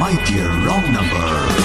my dear wrong number.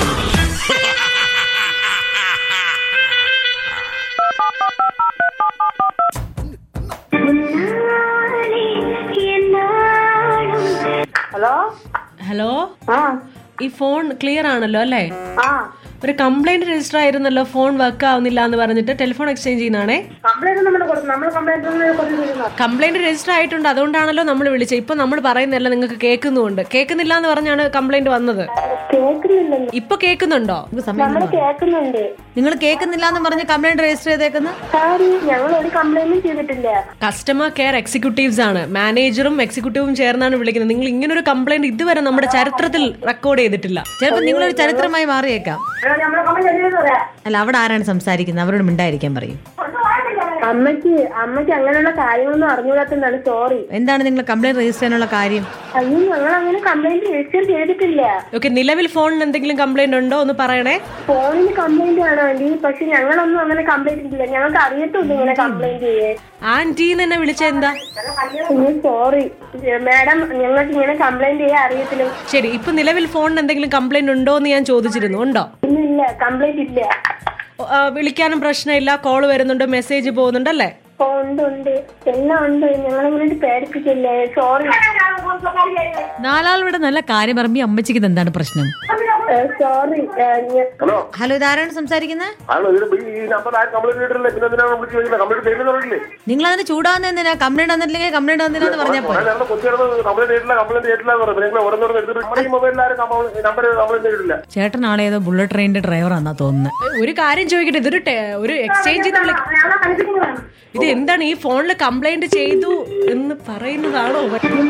Hello hello ആ ഈ phone clear ആണല്ലോ അല്ലേ ആ ഒരു കംപ്ലൈന്റ് രജിസ്റ്റർ ആയിരുന്നല്ലോ ഫോൺ വർക്ക് ആവുന്നില്ല എന്ന് പറഞ്ഞിട്ട് ടെലിഫോൺ എക്സ്ചേഞ്ച് ചെയ്യുന്നതാണേ കംപ്ലൈന്റ് നമ്മൾ കൊടുക്കും നമ്മൾ കംപ്ലൈന്റ് കൊടുത്തിരിക്കുന്നു കംപ്ലൈന്റ് രജിസ്റ്റർ ആയിട്ടുണ്ട് അതുകൊണ്ടാണല്ലോ നമ്മൾ വിളിച്ചത് ഇപ്പൊ നമ്മൾ പറയുന്നതല്ല നിങ്ങൾക്ക് കേൾക്കുന്നുണ്ട് കേൾക്കുന്നില്ല എന്ന് പറഞ്ഞാണ് കംപ്ലൈന്റ് വന്നത് കേൾക്കുന്നില്ലല്ലോ ഇപ്പൊ കേൾക്കുന്നുണ്ടോ നമ്മൾ കേൾക്കുന്നുണ്ട് നിങ്ങൾ കേൾക്കുന്നില്ല എന്ന് പറഞ്ഞ് കംപ്ലൈന്റ് രജിസ്റ്റർ ചെയ്തേക്കുന്ന സാരി ഞങ്ങൾ ഒരു കംപ്ലൈന്റും ചെയ്തിട്ടില്ല കസ്റ്റമർ കെയർ എക്സിക്യൂട്ടീവ്സ് ആണ് മാനേജറും എക്സിക്യൂട്ടീവും ചേർന്നാണ് വിളിക്കുന്നത് നിങ്ങൾ ഇങ്ങനെ ഒരു കംപ്ലൈന്റ് ഇതുവരെ നമ്മുടെ ചരിത്രത്തിൽ റെക്കോർഡ് ചെയ്തിട്ടില്ല ചിലപ്പോൾ നിങ്ങളൊരു ചരിത്രമായി മാറിയേക്കാം നമ്മൾ കംപ്ലൈന്റ് ചെയ്തു പറയാം അല്ല അവിടെ ആരാണ് സംസാരിക്കുന്നത് അവരോട് മിണ്ടായിരിക്കാൻ പറയും അമ്മയ്ക്ക് അമ്മയ്ക്ക് അങ്ങനെയുള്ള കാര്യങ്ങളൊന്നും അറിഞ്ഞുകൂടാത്തതാണ് സോറി എന്താണ് നിങ്ങൾ കംപ്ലൈന്റ് രജിസ്റ്റർ ചെയ്യാനുള്ള കാര്യം അയ്യോ ഞങ്ങൾ അങ്ങനെ കംപ്ലൈന്റ് രജിസ്റ്റർ ചെയ്തിട്ടില്ല ഓക്കെ നിലവിൽ ഫോണിന് എന്തെങ്കിലും കംപ്ലൈന്റ് ഉണ്ടോ ഒന്ന് പറയണേ ഫോണിന് കംപ്ലൈന്റ് ആണ് ആന്റി പക്ഷെ ഞങ്ങളൊന്നും അങ്ങനെ കംപ്ലൈന്റ് ഇല്ല ഞങ്ങൾക്ക് അറിയത്തുള്ളൂ ഇങ്ങനെ കംപ്ലൈന്റ് ചെയ്യേ ആന്റി എന്നെ വിളിച്ച എന്താ അയ്യോ സോറി മാഡം ഞങ്ങൾക്ക് ഇങ്ങനെ കംപ്ലൈന്റ് ചെയ്യാൻ അറിയത്തില്ല ശരി ഇപ്പൊ നിലവിൽ ഫോണിന് എന്തെങ്കിലും കംപ്ലൈന്റ് ഉണ്ടോ എന്ന് ഞാൻ ചോദിച്ചിരുന്നു ഉണ്ടോ ഇല്ല ഇല്ല കംപ്ലൈന്റ് ഇല്ല ഓ, ആ, വിളിക്കാനും പ്രശ്നമില്ല കോൾ വരുന്നുണ്ട് മെസ്സേജ് പോകുന്നുണ്ടല്ലേ ഓ, ഉണ്ട് ഉണ്ട് എല്ലാം ഉണ്ട് ഞങ്ങളിങ്ങനെ പേടിപ്പിക്കില്ലേ സോറി നാലാളിവിടെ നല്ല കാര്യം പറയുമ്പോ ഈ അമ്മച്ചിക്ക് ഇത് എന്താണ് പ്രശ്നം സോറി ഹലോ ഹലോ ഇതാരാണ് സംസാരിക്കുന്നത് ആണോ ഇതിന് ഈ നമ്പർ ആരും കംപ്ലൈന്റ് ചെയ്തിട്ടില്ല പിന്നെ എന്തിനാണ് വിളിച്ച് ചോദിക്കുന്നത് കംപ്ലൈന്റ് ചെയ്യുന്നില്ലേ നിങ്ങൾ അതിന് ചൂടാവുന്ന എന്തിനാ കംപ്ലൈന്റ് വന്നിട്ടില്ലെങ്കിൽ കംപ്ലൈന്റ് വന്നില്ലെന്ന് പറഞ്ഞാൽ പോലെ ഞങ്ങളുടെ കൊച്ചു കംപ്ലൈന്റ് ചെയ്തിട്ടില്ല കംപ്ലൈന്റ് ചെയ്തിട്ടില്ല എന്ന് പറഞ്ഞു നിങ്ങൾ ഓരോന്നോട് എടുത്തിട്ട് നമ്മുടെ ഈ മൊബൈലിൽ ആരും നമ്പർ കംപ്ലൈന്റ് ചെയ്തിട്ടില്ല ചേട്ടൻ ആളെ ഏതോ ബുള്ളറ്റ് ട്രെയിനിന്റെ ഡ്രൈവറാന്നാ തോന്നുന്നത് ഒരു കാര്യം ചോദിക്കട്ടെ ഇതൊരു ടെ- ഒരു എക്സ്ചേഞ്ച് ചെയ്ത് വിളി ഇത് എന്താണ് ഈ ഫോണിൽ കംപ്ലൈന്റ് ചെയ്തു എന്ന് പറയുന്നതാണോ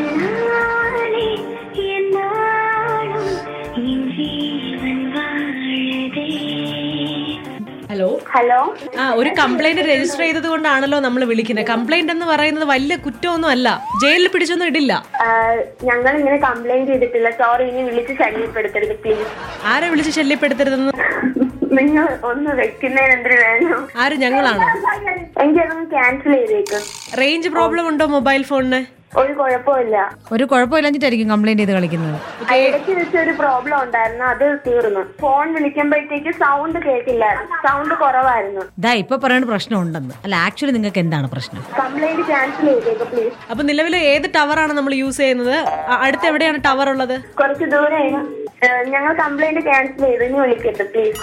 ഹലോ ഹലോ ആ ഒരു കംപ്ലൈന്റ് രജിസ്റ്റർ ചെയ്തത് കൊണ്ടാണല്ലോ നമ്മൾ വിളിക്കുന്നത് കംപ്ലൈന്റ് എന്ന് പറയുന്നത് വലിയ കുറ്റമൊന്നും അല്ല ജയിലിൽ പിടിച്ചൊന്നും ഇടില്ല ഞങ്ങൾ ഇങ്ങനെ കംപ്ലൈന്റ് ചെയ്തിട്ടില്ല സോറി ഇനി വിളിച്ച് ശല്യപ്പെടുത്തരുത് പ്ലീസ് ആരെ വിളിച്ച് ശല്യപ്പെടുത്തരുതെന്ന് നിങ്ങൾ ഒന്ന് വെക്കുന്നതിന് എന്തിനു വേണം ആര് ഞങ്ങളാണോ എനിക്കതൊന്ന് ക്യാൻസൽ ചെയ്തേക്കും റേഞ്ച് പ്രോബ്ലം ഉണ്ടോ മൊബൈൽ ഫോണിന് ഒരു കുഴപ്പമില്ല ഒരു കുഴപ്പമില്ലാഞ്ഞിട്ടായിരിക്കും കംപ്ലൈന്റ് ചെയ്ത് കളിക്കുന്നത് ഇടയ്ക്ക് വെച്ച് ഒരു പ്രോബ്ലം ഉണ്ടായിരുന്നു അത് തീർന്നു ഫോൺ വിളിക്കുമ്പോഴത്തേക്ക് സൗണ്ട് കേൾക്കില്ല സൗണ്ട് കുറവായിരുന്നു ഇതാ ഇപ്പൊ പറയുന്ന പ്രശ്നം ഉണ്ടെന്ന് അല്ല ആക്ച്വലി നിങ്ങൾക്ക് എന്താണ് പ്രശ്നം കംപ്ലൈന്റ് ക്യാൻസൽ ചെയ്തേക്കും പ്ലീസ് അപ്പൊ നിലവിൽ ഏത് ടവറാണ് നമ്മൾ യൂസ് ചെയ്യുന്നത് ആ, അടുത്ത് എവിടെയാണ് ടവർ ഉള്ളത് കുറച്ച് ദൂരെ ഞങ്ങൾ കംപ്ലൈന്റ് ക്യാൻസൽ ചെയ്തു ഇനി വിളിക്കട്ടെ please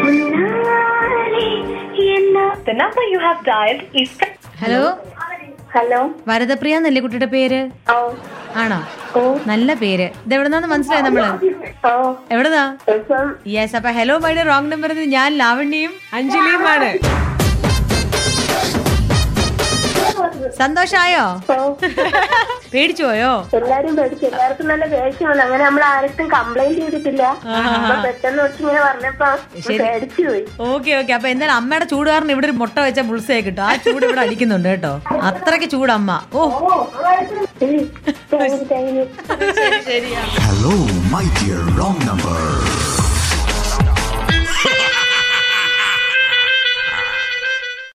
The number you have dialed is hello hello Varadapriya എന്നല്ലേ കുട്ടിയുടെ പേര് ഓ ആണോ ഓ നല്ല പേര് ഇത് എവിടെന്നാന്ന് മനസ്സിലായി നമ്മള് ഓ എവിടെന്നാ ഇപ്പം യെസ് അപ്പൊ ഹലോ മൈഡി റോങ് നമ്പർ ഞാൻ ലാവണ്യയും അഞ്ജലിയുമാണ് സന്തോഷായോ ഓ പേടിച്ചു പോയോ എല്ലാരും പേടിച്ചു എല്ലാവർക്കും നല്ല ദേഷ്യമാണ് അങ്ങനെ നമ്മൾ ആർക്കും കംപ്ലൈന്റ് ചെയ്തിട്ടില്ല അപ്പൊ പെട്ടെന്ന് വെച്ച് ഇങ്ങനെ പറഞ്ഞപ്പോ പേടിച്ചു പോയി ഓക്കെ ഓക്കെ അപ്പൊ എന്തായാലും അമ്മയുടെ ചൂട് കാരണം ഇവിടെ ഒരു മുട്ട വെച്ച ബുൾസയെ കിട്ടും ആ ചൂട് ഇവിടെ അടിക്കുന്നുണ്ട് കേട്ടോ അത്രയ്ക്ക് ചൂട് അമ്മ oh thank you thank you Hello, my dear wrong number.